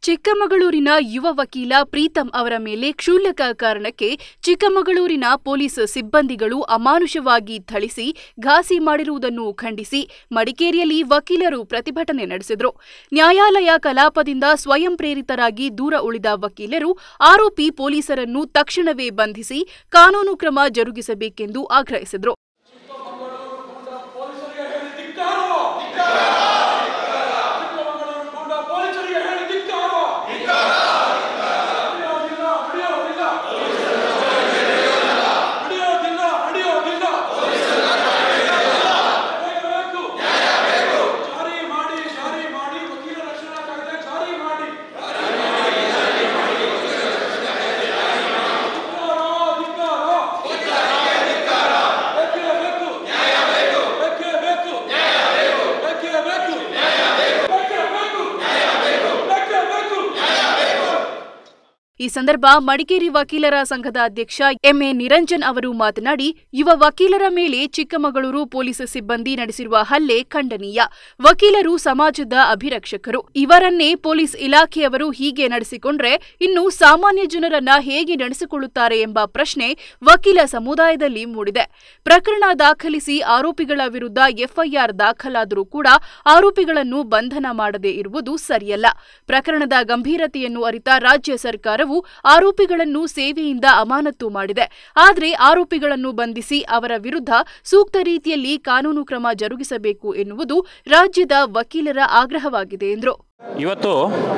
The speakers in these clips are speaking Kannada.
ಚಿಕ್ಕಮಗಳೂರಿನ ಯುವ ವಕೀಲ ಪ್ರೀತಂ ಅವರ ಮೇಲೆ ಕ್ಷುಲ್ಲಕ ಕಾರಣಕ್ಕೆ ಚಿಕ್ಕಮಗಳೂರಿನ ಪೊಲೀಸ್ ಸಿಬ್ಬಂದಿಗಳು ಅಮಾನುಷವಾಗಿ ಥಳಿಸಿ ಘಾಸಿ ಮಾಡಿರುವುದನ್ನು ಖಂಡಿಸಿ ಮಡಿಕೇರಿಯಲ್ಲಿ ವಕೀಲರು ಪ್ರತಿಭಟನೆ ನಡೆಸಿದರು ನ್ಯಾಯಾಲಯ ಕಲಾಪದಿಂದ ಸ್ವಯಂ ಪ್ರೇರಿತರಾಗಿ ದೂರ ಉಳಿದ ವಕೀಲರು ಆರೋಪಿ ಪೊಲೀಸರನ್ನು ತಕ್ಷಣವೇ ಬಂಧಿಸಿ ಕಾನೂನು ಕ್ರಮ ಜರುಗಿಸಬೇಕೆಂದು ಆಗ್ರಹಿಸಿದರು ಪೊಲೀಸರಿಗೆ ಹೇಳಿ ಧಿಕ್ಕಾರೋ ಚಿಕ್ಕಮಗಳೂರು ಗೂಂಡಾ ಪೊಲೀಸರಿಗೆ ಹೇಳಿ ಧಿಕ್ಕಾರೋ ನಡೆಯೋದಿಲ್ಲ ನಡೆಯೋದಿಲ್ಲ ನಡೆಯೋದಿಲ್ಲ ನಡೆಯೋದಿಲ್ಲ ಬೇಕು, ಬೇಕು. ಜಾರಿ ಮಾಡಿ ಜಾರಿ ಮಾಡಿ ವಕೀಲ ರಕ್ಷಣಾ ಕಾಯ್ದೆ ಜಾರಿ ಮಾಡಿ ಧಿಕ್ಕಾರೋ, ಧಿಕ್ಕಾರೋ. ಬೇಕೇ ಬೇಕು ಬೇಕೇ ಬೇಕು ಬೇಕೇ ಬೇಕು ಬೇಕೇ ಬೇಕು ಬೇಕೇ ಬೇಕು ಈ ಸಂದರ್ಭ ಮಡಿಕೇರಿ ವಕೀಲರ ಸಂಘದ ಅಧ್ಯಕ್ಷ ಎಂಎ ನಿರಂಜನ್ ಅವರು ಮಾತನಾಡಿ ಯುವ ವಕೀಲರ ಮೇಲೆ ಚಿಕ್ಕಮಗಳೂರು ಪೊಲೀಸ್ ಸಿಬ್ಬಂದಿ ನಡೆಸಿರುವ ಹಲ್ಲೆ ಖಂಡನೀಯ ವಕೀಲರು ಸಮಾಜದ ಅಭಿರಕ್ಷಕರು ಇವರನ್ನೇ ಪೊಲೀಸ್ ಇಲಾಖೆಯವರು ಹೀಗೆ ನಡೆಸಿಕೊಂಡ್ರೆ ಇನ್ನು ಸಾಮಾನ್ಯ ಜನರನ್ನ ಹೇಗೆ ನಡೆಸಿಕೊಳ್ಳುತ್ತಾರೆ ಎಂಬ ಪ್ರಶ್ನೆ ವಕೀಲ ಸಮುದಾಯದಲ್ಲಿ ಮೂಡಿದೆ ಪ್ರಕರಣ ದಾಖಲಿಸಿ ಆರೋಪಿಗಳ ವಿರುದ್ಧ ಎಫ್ಐಆರ್ ದಾಖಲಾದರೂ ಕೂಡ ಆರೋಪಿಗಳನ್ನು ಬಂಧನ ಮಾಡದೇ ಇರುವುದು ಸರಿಯಲ್ಲ ಪ್ರಕರಣದ ಗಂಭೀರತೆಯನ್ನು ಅರಿತ ರಾಜ್ಯ ಸರ್ಕಾರವು ಆರೋಪಿಗಳನ್ನು ಸೇವೆಯಿಂದ ಅಮಾನತು ಮಾಡಿದೆ ಆದರೆ ಆರೋಪಿಗಳನ್ನು ಬಂಧಿಸಿ ಅವರ ವಿರುದ್ಧ ಸೂಕ್ತ ರೀತಿಯಲ್ಲಿ ಕಾನೂನು ಕ್ರಮ ಜರುಗಿಸಬೇಕು ಎನ್ನುವುದು ರಾಜ್ಯದ ವಕೀಲರ ಆಗ್ರಹವಾಗಿದೆ ಎಂದರು ಇವತ್ತು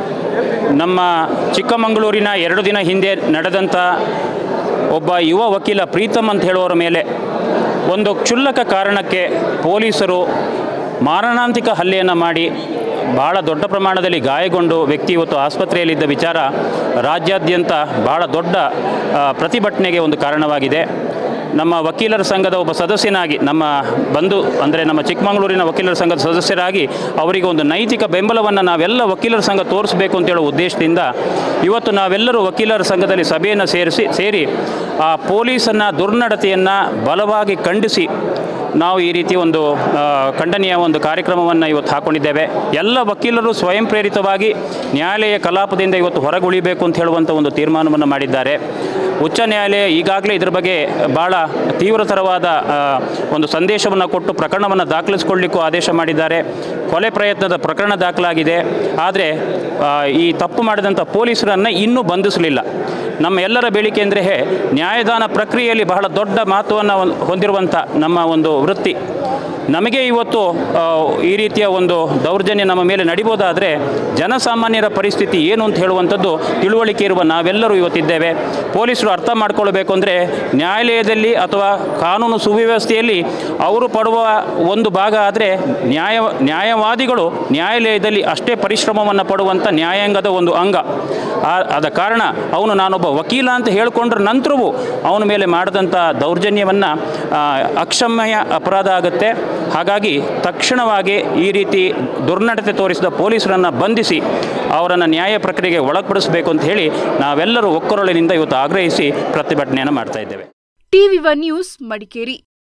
ನಮ್ಮ ಚಿಕ್ಕಮಗಳೂರಿನ ಎರಡು ದಿನ ಹಿಂದೆ ನಡೆದಂಥ ಒಬ್ಬ ಯುವ ವಕೀಲ ಪ್ರೀತಮ್ ಅಂತ ಹೇಳುವವರ ಮೇಲೆ ಒಂದು ಕ್ಷುಲ್ಲಕ ಕಾರಣಕ್ಕೆ ಪೊಲೀಸರು ಮಾರಣಾಂತಿಕ ಹಲ್ಲೆಯನ್ನು ಮಾಡಿ ಬಹಳ ದೊಡ್ಡ ಪ್ರಮಾಣದಲ್ಲಿ ಗಾಯಗೊಂಡು ವ್ಯಕ್ತಿ ಇವತ್ತು ಆಸ್ಪತ್ರೆಯಲ್ಲಿದ್ದ ವಿಚಾರ ರಾಜ್ಯಾದ್ಯಂತ ಬಹಳ ದೊಡ್ಡ ಆ, ಪ್ರತಿಭಟನೆಗೆ ಒಂದು ಕಾರಣವಾಗಿದೆ ನಮ್ಮ ವಕೀಲರ ಸಂಘದ ಒಬ್ಬ ಸದಸ್ಯನಾಗಿ ನಮ್ಮ ಬಂಧು ಅಂದರೆ ನಮ್ಮ ಚಿಕ್ಕಮಗಳೂರಿನ ವಕೀಲರ ಸಂಘದ ಸದಸ್ಯರಾಗಿ ಅವರಿಗೆ ಒಂದು ನೈತಿಕ ಬೆಂಬಲವನ್ನು ನಾವೆಲ್ಲ ವಕೀಲರ ಸಂಘ ತೋರಿಸಬೇಕು ಅಂತ ಹೇಳೋ ಉದ್ದೇಶದಿಂದ ಇವತ್ತು ನಾವೆಲ್ಲರೂ ವಕೀಲರ ಸಂಘದಲ್ಲಿ ಸಭೆಯನ್ನು ಸೇರಿಸಿ ಸೇರಿ ಆ ಪೊಲೀಸನ್ನ ದುರ್ನಡತೆಯನ್ನು ಬಲವಾಗಿ ಖಂಡಿಸಿ ನಾವು ಈ ರೀತಿ ಒಂದು ಆ, ಖಂಡನೀಯ ಒಂದು ಕಾರ್ಯಕ್ರಮವನ್ನು ಇವತ್ತು ಹಾಕೊಂಡಿದ್ದೇವೆ ಎಲ್ಲ ವಕೀಲರು ಸ್ವಯಂ ಪ್ರೇರಿತವಾಗಿ ನ್ಯಾಯಾಲಯ ಕಲಾಪದಿಂದ ಇವತ್ತು ಹೊರಗುಳಿಬೇಕು ಅಂತ ಹೇಳುವಂಥ ಒಂದು ತೀರ್ಮಾನವನ್ನು ಮಾಡಿದ್ದಾರೆ ಉಚ್ಚ ನ್ಯಾಯಾಲಯ ಈಗಾಗಲೇ ಇದರ ಬಗ್ಗೆ ಭಾಳ ತೀವ್ರತರವಾದ ಆ, ಒಂದು ಸಂದೇಶವನ್ನು ಕೊಟ್ಟು ಪ್ರಕರಣವನ್ನು ದಾಖಲಿಸಿಕೊಳ್ಳಿಕ್ಕೂ ಆದೇಶ ಮಾಡಿದ್ದಾರೆ ಕೊಲೆ ಪ್ರಯತ್ನದ ಪ್ರಕರಣ ದಾಖಲಾಗಿದೆ ಆದರೆ ಈ ತಪ್ಪು ಮಾಡಿದಂಥ ಪೊಲೀಸರನ್ನು ಇನ್ನೂ ಬಂಧಿಸಲಿಲ್ಲ ನಮ್ಮ ಎಲ್ಲರ ಬೇಡಿಕೆ ಅಂದರೆ ನ್ಯಾಯದಾನ ಪ್ರಕ್ರಿಯೆಯಲ್ಲಿ ಬಹಳ ದೊಡ್ಡ ಮಹತ್ವವನ್ನು ಹೊಂ- ಹೊಂದಿರುವಂಥ ನಮ್ಮ ಒಂದು ವೃತ್ತಿ ನಮಗೆ ಇವತ್ತು ಆ, ಈ ರೀತಿಯ ಒಂದು ದೌರ್ಜನ್ಯ ನಮ್ಮ ಮೇಲೆ ನಡಿಬೋದಾದರೆ ಜನಸಾಮಾನ್ಯರ ಪರಿಸ್ಥಿತಿ ಏನು ಅಂತ ಹೇಳುವಂಥದ್ದು ತಿಳುವಳಿಕೆ ಇರುವ ನಾವೆಲ್ಲರೂ ಇವತ್ತಿದ್ದೇವೆ ಪೊಲೀಸರು ಅರ್ಥ ಮಾಡ್ಕೊಳ್ಬೇಕು ಅಂದರೆ ನ್ಯಾಯಾಲಯದಲ್ಲಿ ಅಥವಾ ಕಾನೂನು ಸುವ್ಯವಸ್ಥೆಯಲ್ಲಿ ಅವರು ಪಡುವ ಒಂದು ಭಾಗ ಆದರೆ ನ್ಯಾಯ ನ್ಯಾಯವಾದಿಗಳು ನ್ಯಾಯಾಲಯದಲ್ಲಿ ಅಷ್ಟೇ ಪರಿಶ್ರಮವನ್ನು ಪಡುವಂಥ ನ್ಯಾಯಾಂಗದ ಒಂದು ಅಂಗ ಆ- ಆದ ಕಾರಣ ಅವನು ನಾನೊಬ್ಬ ವಕೀಲ ಅಂತ ಹೇಳಿಕೊಂಡ್ರ ನಂತರವೂ ಅವನ ಮೇಲೆ ಮಾಡಿದಂಥ ದೌರ್ಜನ್ಯವನ್ನು ಅಕ್ಷಮ್ಯ ಅಪರಾಧ ಆಗುತ್ತೆ ಹಾಗಾಗಿ ತಕ್ಷಣವಾಗಿ ಈ ರೀತಿ ದುರ್ನಡತೆ ತೋರಿಸಿದ ಪೊಲೀಸರನ್ನು ಬಂಧಿಸಿ ಅವರನ್ನು ನ್ಯಾಯ ಪ್ರಕ್ರಿಯೆಗೆ ಒಳಪಡಿಸಬೇಕು ಅಂತ ಹೇಳಿ ನಾವೆಲ್ಲರೂ ಒಕ್ಕೊರಳಿನಿಂದ ಇವತ್ತು ಆಗ್ರಹಿಸಿ ಪ್ರತಿಭಟನೆಯನ್ನು ಮಾಡ್ತಾ ಇದ್ದೇವೆ ಟಿವಿ ಒನ್ ನ್ಯೂಸ್ ಮಡಿಕೇರಿ